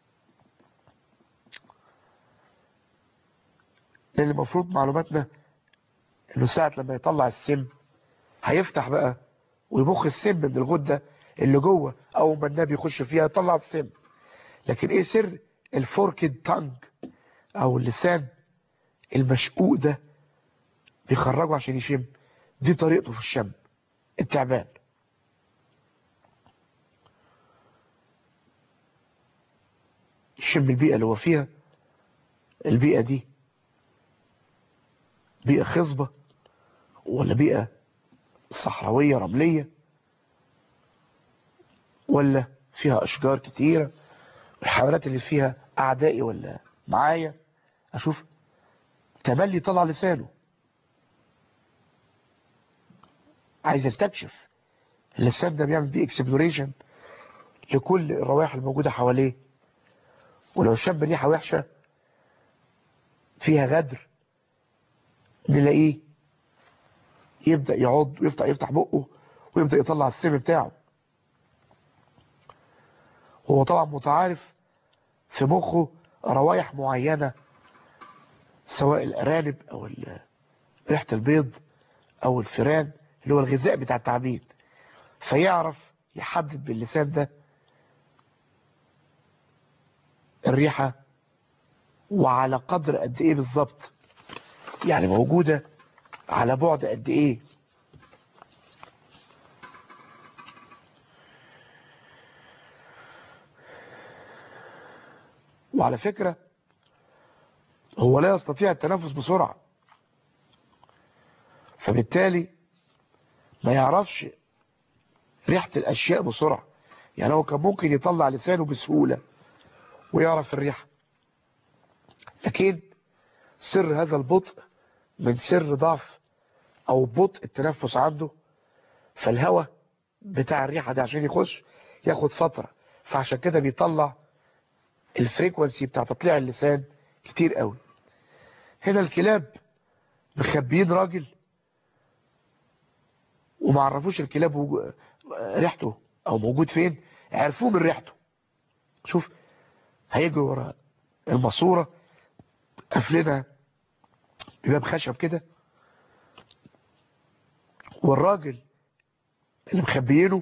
Speaker 2: لان المفروض معلوماتنا انه ساعة لما يطلع السم هيفتح بقى ويبخ السم من الغدة اللي جوه اول ما النبي يخش فيها يطلع السم لكن ايه سر الفوركد تانج او اللسان المشقوق ده بيخرجه عشان يشم دي طريقته في الشم التعبان يشم البيئة اللي هو فيها البيئة دي بيئة خصبة ولا بيئة صحراوية رملية ولا فيها أشجار كتيرة الحيوانات اللي فيها أعدائي ولا معايا أشوف تملي طلع لسانه عايز يستكشف اللسان ده بيعمل بيه اكسبلوريشن لكل الروائح الموجودة حواليه ولو شم ريحة وحشة فيها غدر نلاقيه يبدأ يعض ويفتح يفتح بقه ويبدأ يطلع السم بتاعه هو طبعا متعارف في مخه روايح معينة سواء الأرانب أو ريحة البيض أو الفيران اللي هو الغذاء بتاع التعبين فيعرف يحدد باللسان ده الريحة وعلى قدر قد ايه بالظبط يعني موجودة على بعد قد ايه وعلى فكرة هو لا يستطيع التنفس بسرعة فبالتالي ما يعرفش ريحة الأشياء بسرعة يعني هو كان ممكن يطلع لسانه بسهولة ويعرف الريحة لكن سر هذا البطء من سر ضعف أو بطء التنفس عنده فالهواء بتاع الريحة ده عشان يخش ياخد فترة فعشان كده بيطلع الفريكونسي بتاع تطليع اللسان كتير قوي هنا الكلاب مخبيين راجل وما عرفوش الكلاب وجو... ريحته او موجود فين عرفوه من ريحته شوف هيجي ورا الماسوره قافلينها بباب خشب كده والراجل اللي مخبيينه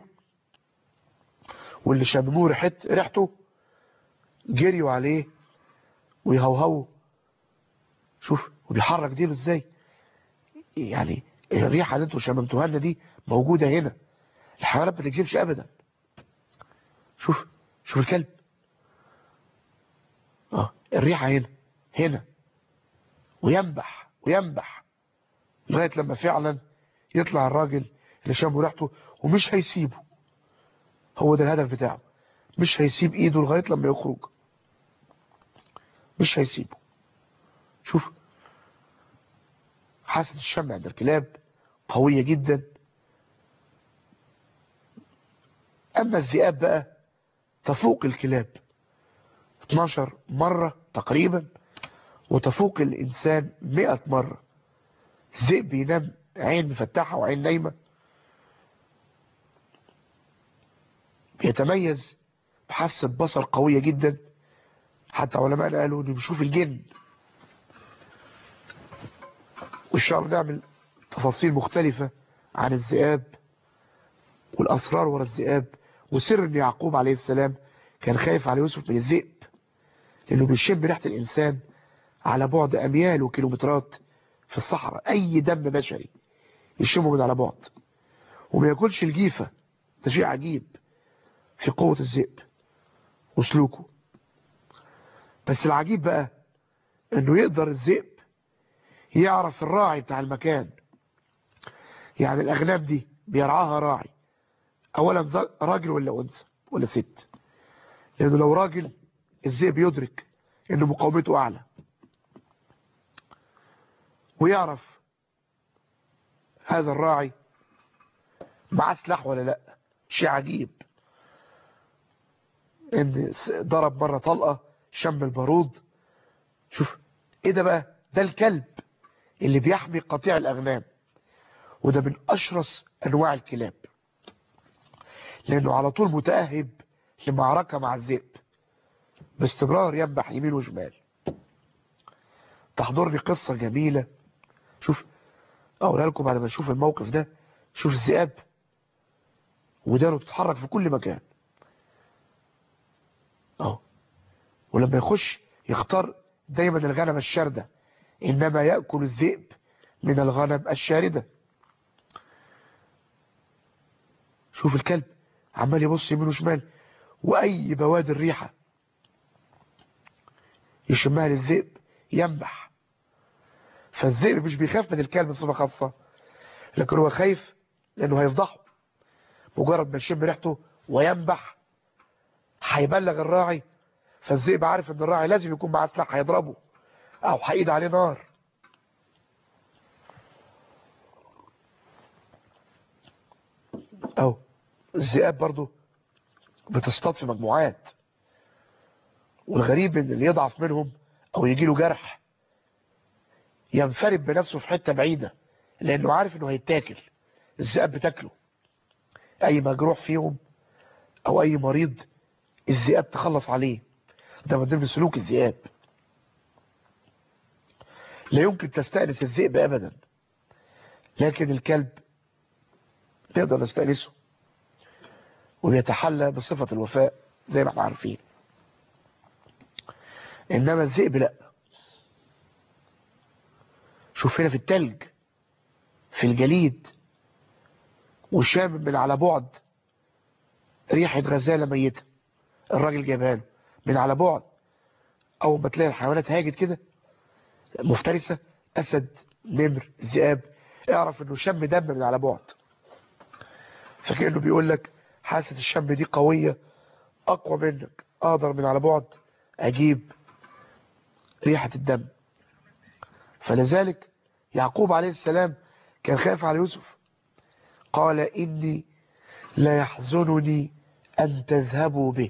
Speaker 2: واللي شمموه ريحت ريحته جريوا عليه ويهوهوا شوف وبيحرك ديله ازاي يعني الريحة اللي انتوا شممتوها لنا دي موجودة هنا الحيوانات ما تكذبش ابدا شوف شوف الكلب اه الريحة هنا هنا وينبح وينبح لغاية لما فعلا يطلع الراجل اللي شمه ريحته ومش هيسيبه هو ده الهدف بتاعه مش هيسيب ايده لغاية لما يخرج مش هيسيبه شوف حاسة الشم عند الكلاب قوية جدا أما الذئاب بقى تفوق الكلاب 12 مرة تقريبا وتفوق الإنسان 100 مرة الذئب بينام عين مفتحة وعين نايمة بيتميز بحاسة بصر قوية جدا حتى علماء قالوا انه بيشوف الجن والشعر نعمل تفاصيل مختلفة عن الذئاب والأسرار ورا الذئاب وسر ان يعقوب عليه السلام كان خايف على يوسف من الذئب لأنه بيشم ريحة الإنسان على بعد أميال وكيلومترات في الصحراء أي دم بشري يشمه من على بعد وما ياكلش الجيفة ده شيء عجيب في قوة الذئب وسلوكه بس العجيب بقى انه يقدر الذئب يعرف الراعي بتاع المكان يعني الاغنام دي بيرعاها راعي اولا راجل ولا انثى ولا ست لانه لو راجل الذئب يدرك ان مقاومته اعلى ويعرف هذا الراعي معاه سلاح ولا لا شيء عجيب ان ضرب مرة طلقة شم البارود شوف ايه ده بقى ده الكلب اللي بيحمي قطيع الاغنام وده من اشرس انواع الكلاب لانه على طول متأهب لمعركة مع الذئب باستمرار ينبح يمين وشمال تحضرني قصة جميلة شوف اقولها لكم بعد ما نشوف الموقف ده شوف الذئاب ودانه تتحرك في كل مكان اه ولما يخش يختار دايما الغنم الشاردة انما يأكل الذئب من الغنم الشاردة شوف الكلب عمال يبص يمين وشمال واي بوادر ريحة يشمها للذئب ينبح فالذئب مش بيخاف من الكلب بصفة خاصة لكن هو خايف لانه هيفضحه مجرد ما يشم ريحته وينبح هيبلغ الراعي فالذئب عارف ان الراعي لازم يكون معاه سلاح هيضربه او هيقيد عليه نار او الذئاب برضو بتصطاد في مجموعات والغريب ان اللي يضعف منهم او يجي له جرح ينفرد بنفسه في حتة بعيدة لانه عارف انه هيتاكل الذئاب بتاكله اي مجروح فيهم او اي مريض الذئاب تخلص عليه ده من ضمن سلوك الذئاب لا يمكن تستأنس الذئب ابدا لكن الكلب نقدر نستأنسه ويتحلى بصفة الوفاء زي ما احنا عارفين انما الذئب لا شوف هنا في التلج في الجليد وشام من على بعد ريحة غزالة ميتة الراجل جايبها له من على بعد اول ما تلاقي الحيوانات هاجت كده مفترسة اسد نمر ذئاب اعرف انه شم دم من على بعد فكأنه بيقول لك حاسة الشم دي قوية اقوى منك اقدر من على بعد اجيب ريحة الدم فلذلك يعقوب عليه السلام كان خايف على يوسف قال إني لا يحزنني أن تذهبوا به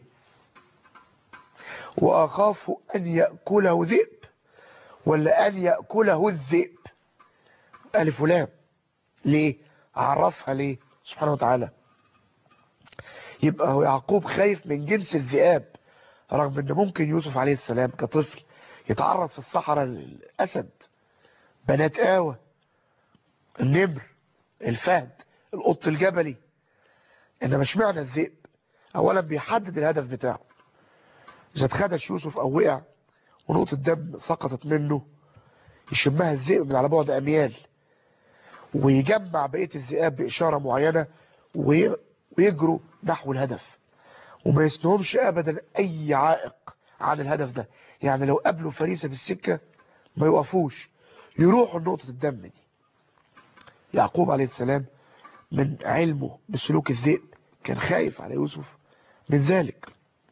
Speaker 2: وأخاف أن يأكله ذئب ولا أن يأكله الذئب ألف ولام ليه عرفها ليه سبحانه وتعالى يبقى هو يعقوب خايف من جنس الذئاب رغم ان ممكن يوسف عليه السلام كطفل يتعرض في الصحراء للأسد بنات آوى النمر الفهد القط الجبلي انما اشمعنى الذئب اولا بيحدد الهدف بتاعه اذا اتخدش يوسف او وقع ونقطة دم سقطت منه يشمها الذئب من على بعد اميال ويجمع بقية الذئاب بإشارة معينة ويجروا نحو الهدف وما يسنهمش ابدا اي عائق عن الهدف ده يعني لو قابلوا فريسة في السكة ما يوقفوش يروحوا لنقطة الدم دي يعقوب عليه السلام من علمه بسلوك الذئب كان خايف على يوسف من ذلك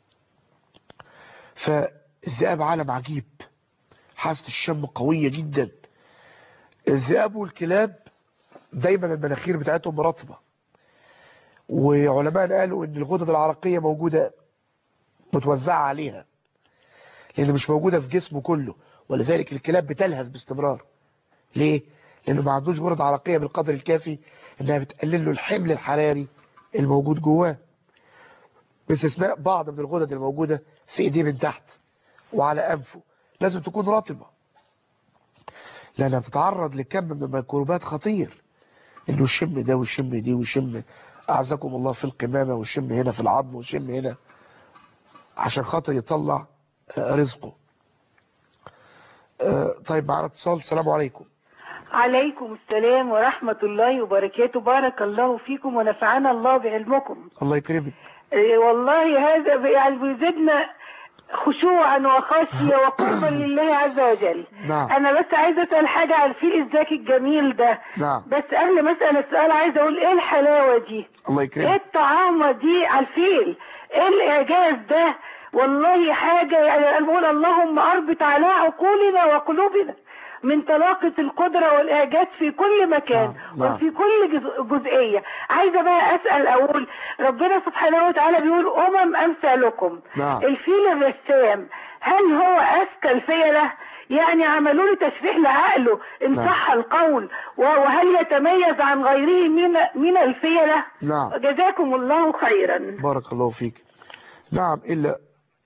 Speaker 2: فالذئاب عالم عجيب حاسة الشم قوية جدا الذئاب والكلاب دايما المناخير بتاعتهم رطبة وعلماء قالوا ان الغدد العرقية موجودة متوزعة عليها لان مش موجودة في جسمه كله ولذلك الكلاب بتلهث باستمرار ليه؟ لانه ما عندوش غدد عرقية بالقدر الكافي انها بتقلل له الحمل الحراري الموجود جواه باستثناء بعض من الغدد الموجودة في ايديه من تحت وعلى انفه لازم تكون رطبة لانها بتتعرض لكم من الميكروبات خطير انه يشم ده ويشم دي ويشم اعزكم الله في القمامة ويشم هنا في العظم ويشم هنا عشان خاطر يطلع آه، رزقه آه، طيب معنا اتصال السلام عليكم
Speaker 3: عليكم السلام ورحمة الله وبركاته بارك الله فيكم ونفعنا الله بعلمكم
Speaker 2: الله يكرمك
Speaker 3: إيه والله هذا يعني بيزيدنا خشوعا وخشية وقربا لله عز وجل
Speaker 2: نعم.
Speaker 3: انا بس عايزه اسال حاجه على الفيل الذكي الجميل ده
Speaker 2: نعم.
Speaker 3: بس قبل ما اسال السؤال عايزه اقول ايه الحلاوه دي
Speaker 2: الله
Speaker 3: ايه
Speaker 2: يكرمك
Speaker 3: الطعامه دي على الفيل ايه الاعجاز ده والله حاجه يعني انا بقول اللهم اربط على عقولنا وقلوبنا من طلاقة القدرة والإعجاز في كل مكان
Speaker 2: نعم، نعم.
Speaker 3: وفي كل جز- جزئية عايزة بقى أسأل أقول ربنا سبحانه وتعالى بيقول أمم أمثالكم
Speaker 2: نعم.
Speaker 3: الفيل الرسام هل هو أذكى الفيلة يعني عملوا له تشريح لعقله إن
Speaker 2: نعم.
Speaker 3: صح القول و- وهل يتميز عن غيره من من الفيلة
Speaker 2: نعم.
Speaker 3: جزاكم الله خيرا
Speaker 2: بارك الله فيك نعم إلا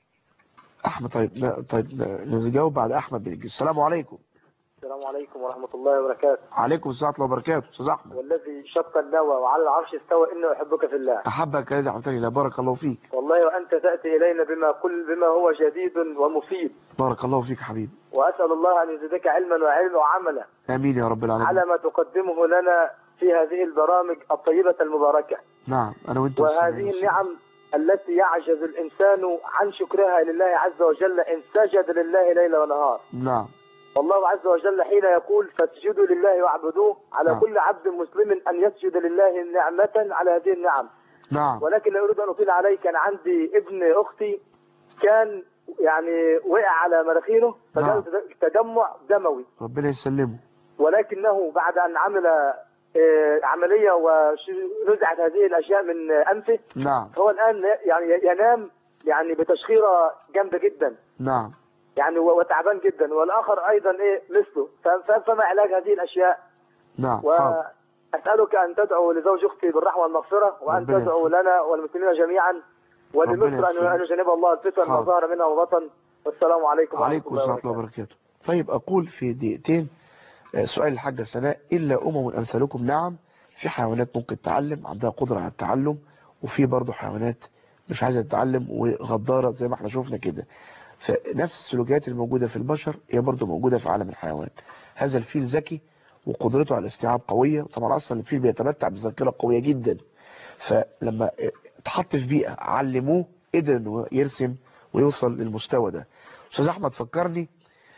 Speaker 2: أحمد طيب لا طيب لا، نجاوب بعد أحمد بن السلام عليكم
Speaker 4: السلام عليكم ورحمة الله وبركاته
Speaker 2: عليكم السلام ورحمة الله وبركاته أستاذ أحمد
Speaker 4: والذي شق النوى وعلى العرش استوى إنه أحبك في الله
Speaker 2: أحبك الذي أحببتني لا بارك الله فيك
Speaker 4: والله وأنت تأتي إلينا بما كل بما هو جديد ومفيد
Speaker 2: بارك الله فيك حبيبي
Speaker 4: وأسأل الله أن يزيدك علما وعلما وعملا
Speaker 2: آمين يا رب العالمين
Speaker 4: على ما تقدمه لنا في هذه البرامج الطيبة المباركة
Speaker 2: نعم أنا وأنت
Speaker 4: وهذه النعم التي يعجز الإنسان عن شكرها لله عز وجل إن سجد لله ليل ونهار
Speaker 2: نعم
Speaker 4: والله عز وجل حين يقول فاسجدوا لله واعبدوه على
Speaker 2: نعم.
Speaker 4: كل عبد مسلم أن يسجد لله نعمة على هذه النعم
Speaker 2: نعم
Speaker 4: ولكن لا اريد ان اطيل عليك كان عندي ابن اختي كان يعني وقع على مناخيره
Speaker 2: نعم.
Speaker 4: فجاء تجمع دموي
Speaker 2: ربنا يسلمه
Speaker 4: ولكنه بعد ان عمل آه، عمليه ونزعت هذه الاشياء من انفه
Speaker 2: نعم
Speaker 4: هو الان يعني ينام يعني بتشخيره جامده جدا
Speaker 2: نعم
Speaker 4: يعني و- وتعبان جدا والاخر ايضا ايه مثله ف- ف- فما علاج هذه الاشياء
Speaker 2: نعم حاضر
Speaker 4: واسالك ان تدعو لزوج اختي بالرحمه والمغفره وان
Speaker 2: ربنا
Speaker 4: تدعو
Speaker 2: يغفر.
Speaker 4: لنا والمسلمين جميعا ولمصر
Speaker 2: ربنا
Speaker 4: ان
Speaker 2: يغفر.
Speaker 4: ان يجنب الله الفتن ما
Speaker 2: حاضر.
Speaker 4: ظهر منها وبطن والسلام عليكم
Speaker 2: عليكم
Speaker 4: ورحمه الله
Speaker 2: السلام ورحمة الله
Speaker 4: وبركاته
Speaker 2: وبركاته طيب أقول في دقيقتين آه، سؤال الحاجة سناء إلا أمم أمثالكم نعم في حيوانات ممكن تتعلم عندها قدرة على التعلم وفي برضه حيوانات مش عايزة تتعلم وغدارة زي ما احنا شفنا كده فنفس السلوكيات الموجودة في البشر هي برضه موجودة في عالم الحيوان هذا الفيل ذكي وقدرته على الاستيعاب قوية طبعا أصلا الفيل بيتمتع بذاكرة قوية جدا فلما اتحط في بيئة علموه قدر انه يرسم ويوصل للمستوى ده استاذ احمد فكرني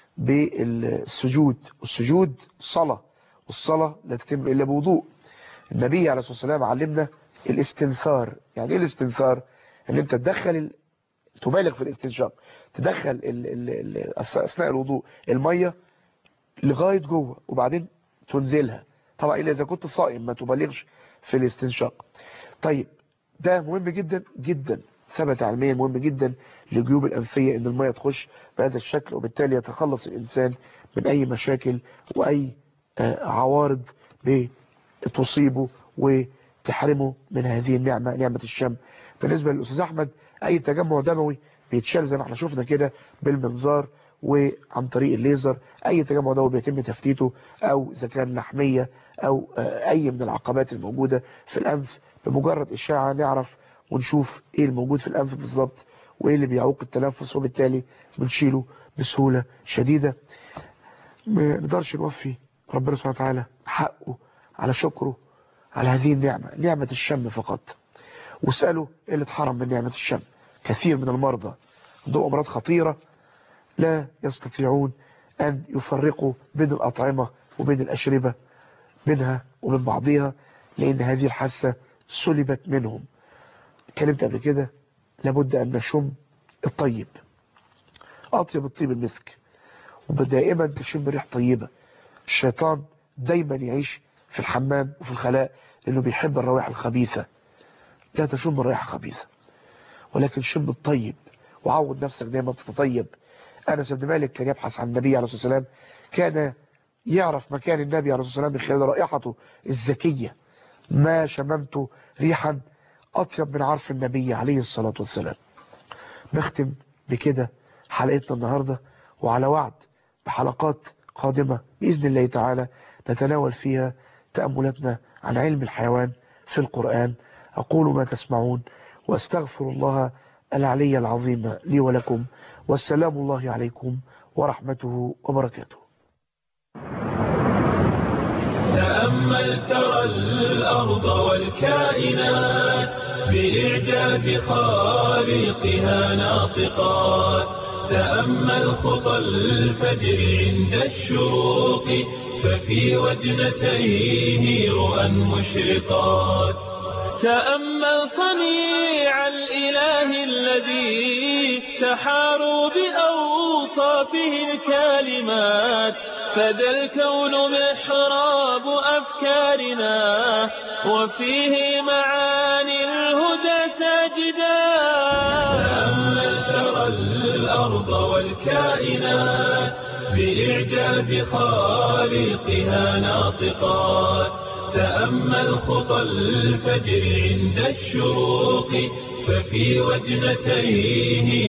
Speaker 2: بالسجود والسجود صلاة والصلاة لا تتم الا بوضوء النبي عليه الصلاة والسلام علمنا الاستنثار يعني ايه الاستنثار ان انت تدخل ال... تبالغ في الاستنشاق تدخل ال... ال... ال... اثناء الوضوء المية لغاية جوه وبعدين تنزلها طبعا الا اذا كنت صائم ما تبالغش في الاستنشاق طيب ده مهم جدا جدا ثبت علميا مهم جدا للجيوب الأنفية ان المية تخش بهذا الشكل وبالتالي يتخلص الإنسان من أي مشاكل وأي آه، عوارض تصيبه وتحرمه من هذه النعمة نعمة الشم بالنسبة للأستاذ أحمد أي تجمع دموي بيتشال زي ما احنا شفنا كده بالمنظار وعن طريق الليزر أي تجمع دموي بيتم تفتيته أو إذا كان لحمية أو آه، أي من العقبات الموجودة في الأنف بمجرد إشاعة نعرف ونشوف إيه الموجود في الأنف بالظبط وإيه اللي بيعوق التنفس وبالتالي بنشيله بسهولة شديدة ما نقدرش نوفي ربنا سبحانه وتعالى حقه على شكره على هذه النعمة نعمة الشم فقط واسألوا إيه اللي اتحرم من نعمة الشم كثير من المرضى عندهم أمراض خطيرة لا يستطيعون أن يفرقوا بين الأطعمة وبين الأشربة منها ومن بعضها لأن هذه الحاسة سلبت منهم اتكلمت قبل كده لابد أن نشم الطيب أطيب الطيب المسك ودائما تشم ريح طيبة الشيطان دايما يعيش في الحمام وفي الخلاء لأنه بيحب الروائح الخبيثة لا تشم رائحة خبيثة ولكن شم الطيب وعود نفسك دايما تتطيب أنس بن مالك كان يبحث عن النبي عليه الصلاة والسلام كان يعرف مكان النبي عليه الصلاة والسلام من خلال رائحته الزكية ما شممت ريحا أطيب من عرف النبي عليه الصلاة والسلام نختم بكده حلقتنا النهاردة وعلى وعد بحلقات قادمة بإذن الله تعالى نتناول فيها تأملاتنا عن علم الحيوان في القرآن أقول ما تسمعون وأستغفر الله العلي العظيم لي ولكم والسلام الله عليكم ورحمته وبركاته
Speaker 1: تأمل ترى الأرض والكائنات بإعجاز خالقها ناطقات تأمل خطى الفجر عند الشروق ففي وجنتيه رؤى مشرقات تأمل صنيع الإله الذي تحاروا بأوصافه الكالمات فذا الكون محراب أفكارنا وفيه معاني الهدى ساجدا تأمل ترى الأرض والكائنات بإعجاز خالقها ناطقات تأمل خطى الفجر عند الشروق ففي وجنتيه